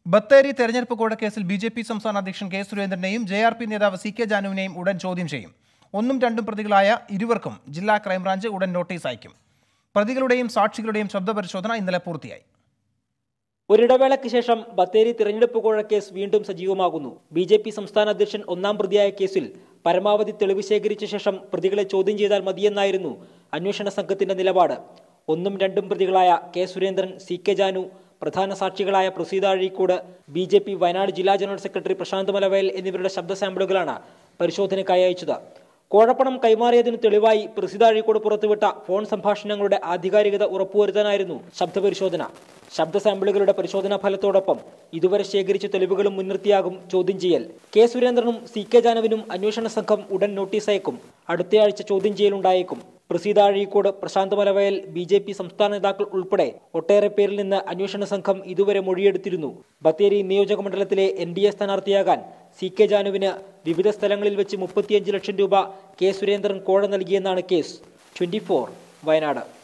ബത്തേരി തെരഞ്ഞെടുപ്പ് കോഴക്കേസിൽ B J P സംസ്ഥാന അധ്യക്ഷൻ കെ സുരേന്ദ്രനെയും ജെ ആർ പി നേതാവ് സി കെ ജാനുവിനെയും ഉടൻ ചോദ്യം ചെയ്യും ഒന്നും രണ്ടും പ്രതികളായ ഇരുവർക്കും ജില്ലാ ക്രൈംബ്രാഞ്ച് ഉടൻ നോട്ടീസ് അയക്കും പ്രതികളുടെയും സാക്ഷികളുടെയും ശബ്ദപരിശോധന ഇന്നലെ പൂർത്തിയായി ഒരിടവേളയ്ക്ക് ശേഷം ബത്തേരി തിരഞ്ഞെടുപ്പ് കോഴക്കേസ് വീണ്ടും സജീവമാകുന്നു ബി ജെ പി സംസ്ഥാന അധ്യക്ഷൻ ഒന്നാം പ്രതിയായ കേസിൽ പരമാവധി തെളിവ് ശേഖരിച്ച ശേഷം പ്രതികളെ ചോദ്യം ചെയ്താൽ മതിയെന്നായിരുന്നു അന്വേഷണ സംഘത്തിന്റെ നിലപാട് ഒന്നും രണ്ടും പ്രതികളായ K Surendran C K Janu പ്രധാന സാക്ഷികളായ Praseetha Azhikode B J P Wayanad ജില്ലാ ജനറൽ സെക്രട്ടറി പ്രശാന്ത് മലവയൽ എന്നിവരുടെ ശബ്ദ സാമ്പിളുകളാണ് പരിശോധനയ്ക്കായി അയച്ചത് കോഴപ്പണം കൈമാറിയതിന് തെളിവായി പ്രസിദ്ധ അഴീക്കോട് പുറത്തുവിട്ട ഫോൺ സംഭാഷണങ്ങളുടെ ആധികാരികത ഉറപ്പുവരുത്താനായിരുന്നു ശബ്ദപരിശോധന ശബ്ദ സാമ്പിളുകളുടെ പരിശോധനാ ഫലത്തോടൊപ്പം ഇതുവരെ ശേഖരിച്ച തെളിവുകളും മുൻനിർത്തിയാകും ചോദ്യം ചെയ്യൽ കെ സുരേന്ദ്രനും സി കെ ജാനവിനും അന്വേഷണ സംഘം ഉടൻ നോട്ടീസ് അയക്കും അടുത്തയാഴ്ച ചോദ്യം ചെയ്യലുണ്ടായേക്കും Praseetha Azhikode Prashanth Malavayal B J P സംസ്ഥാന നേതാക്കൾ ഉൾപ്പെടെ ഒട്ടേറെ പേരിൽ നിന്ന് അന്വേഷണ സംഘം ഇതുവരെ മൊഴിയെടുത്തിരുന്നു ബത്തേരി നിയോജക മണ്ഡലത്തിലെ എൻ ഡി എ സ്ഥാനാർത്ഥിയാകാൻ സി കെ ജാനുവിന് വിവിധ സ്ഥലങ്ങളിൽ വെച്ച് മുപ്പത്തിയഞ്ച് ലക്ഷം രൂപ കെ സുരേന്ദ്രൻ കോഴ നൽകിയെന്നാണ് കേസ് ട്വന്റി വയനാട്